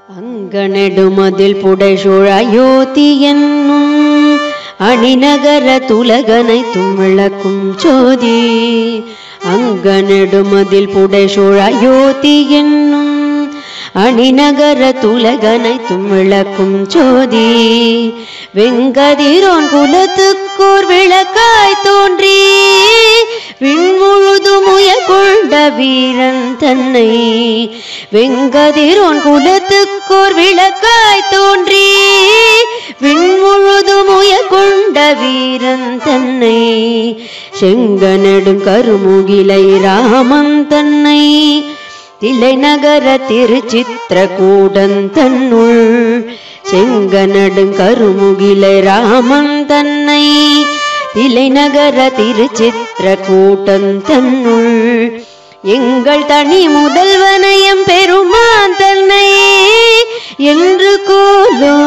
அங்கனெடுமதில் புடைசூழ் அயோத்தி என்னும் அணிநகர துலகனை தும்விளக்கும் ஜோதி அங்கனெடுமதில் புடைசூழ் அயோத்தி என்னும் அணிநகர துலகனை தும்விளக்கும் ஜோதி வெங்கதிரோன் குலத்துக்கோர் விளக்காய் தோன்றி விண்முழுதும் உயர்கொண்ட வீரன் தன்னை வெங்கதிரோன் குலத்துக்கோர் விளக்காய் தோன்றி விண்முழுதும் உயர்கொண்ட வீரன் தன்னை செங்கனெடும் கருமுகிலை ராமன் தன்னை திலைநகர திருச்சித்திரகூடன் தன்னுள் செங்கனடும் கருமுகிலை ராமன் தன்னை திலைநகர திருச்சித்திரகூட்டன் தன்னுள் எங்கள் தனி முதல்வனயம் பெருமான் தன்னை என்று கோலோ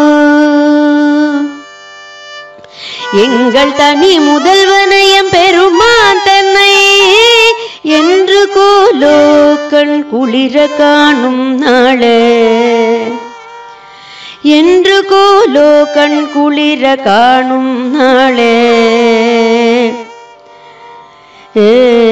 எங்கள் தனி முதல்வனயம் பெருமான் தன்னை என்று கோலோ கண் குளிர காணும் நாளே என்று கோலோ கண் குளிர காணும் நாளே ஏ